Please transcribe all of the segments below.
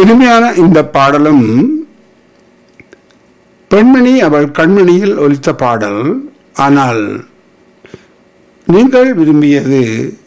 இனிமையான இந்த பாடலும் பெண்மணி அவள் கண்மணியில் ஒலித்த பாடல் ஆனால் நீங்கள் விரும்பியது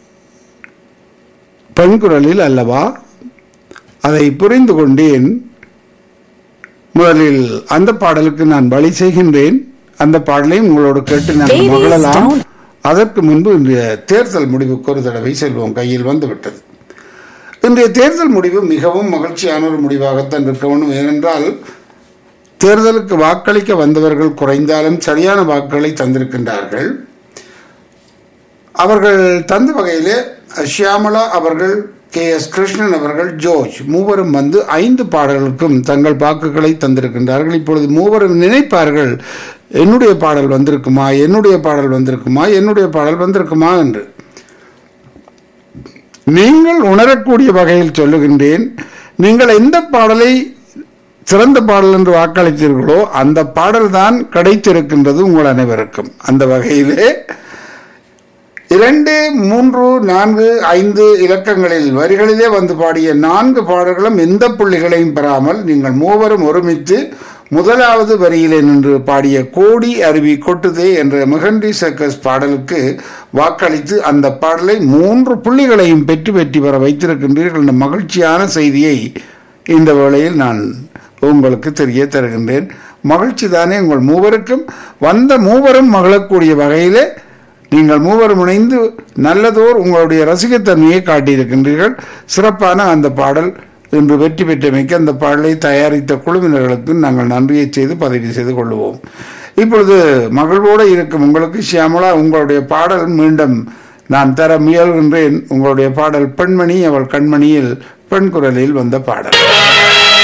பெண் குரலில் அல்லவா அதை புரிந்து கொண்டேன் முதலில் அந்த பாடலுக்கு நான் வழி செய்கின்றேன் அந்த பாடலை உங்களோடு கேட்டு நாங்கள் Baby is மகளலாம் down. அதற்கு முன்பு இன்றைய தேர்தல் முடிவுக்கு ஒரு தடவை செல்வோம் கையில் வந்துவிட்டது இன்றைய தேர்தல் முடிவு மிகவும் மகிழ்ச்சியான ஒரு முடிவாகத்தான் இருக்க வேண்டும் ஏனென்றால் தேர்தலுக்கு வாக்களிக்க வந்தவர்கள் குறைந்தாலும் சரியான வாக்குகளை தந்திருக்கின்றார்கள் அவர்கள் தந்த வகையிலே ஷியாமலா அவர்கள் கே எஸ் கிருஷ்ணன் அவர்கள் ஜோர்ஜ் மூவரும் வந்து ஐந்து பாடல்களுக்கும் தங்கள் வாக்குகளை தந்திருக்கின்றார்கள் இப்பொழுது மூவரும் நினைப்பார்கள் என்னுடைய பாடல் வந்திருக்குமா என்னுடைய பாடல் வந்திருக்குமா என்னுடைய பாடல் வந்திருக்குமா என்று நீங்கள் உணரக்கூடிய வகையில் சொல்லுகின்றேன் நீங்கள் எந்த பாடலை சிறந்த பாடல் என்று வாக்களித்தீர்களோ அந்த பாடல் தான் கிடைத்திருக்கின்றது உங்கள் அனைவருக்கும் அந்த வகையிலே இரண்டு மூன்று நான்கு ஐந்து இலக்கங்களில் வரிகளிலே வந்து பாடிய நான்கு பாடல்களும் எந்த புள்ளிகளையும் பெறாமல் நீங்கள் மூவரும் ஒருமித்து முதலாவது வரியிலே நின்று பாடிய கோடி அருவி கொட்டுதே என்ற மெகண்டி சர்க்கஸ் பாடலுக்கு வாக்களித்து அந்த பாடலை மூன்று புள்ளிகளையும் பெற்று வெற்றி பெற வைத்திருக்கின்றீர்கள் என்ற மகிழ்ச்சியான செய்தியை இந்த வேளையில் நான் உங்களுக்கு தெரிய தருகின்றேன் மகிழ்ச்சி தானே உங்கள் மூவருக்கும் வந்த மூவரும் மகிழக்கூடிய வகையிலே நீங்கள் மூவரும் இணைந்து நல்லதோர் உங்களுடைய ரசிகத்தன்மையை காட்டியிருக்கின்றீர்கள் சிறப்பான அந்த பாடல் இன்று வெற்றி பெற்றமைக்கு அந்த பாடலை தயாரித்த குழுவினர்களுக்கு நாங்கள் நன்றியை செய்து பதவி செய்து கொள்வோம் இப்பொழுது மகிழ்வோடு இருக்கும் உங்களுக்கு சியாமலா உங்களுடைய பாடல் மீண்டும் நான் தர முயல்கின்றேன் உங்களுடைய பாடல் பெண்மணி அவள் கண்மணியில் பெண் குரலில் வந்த பாடல்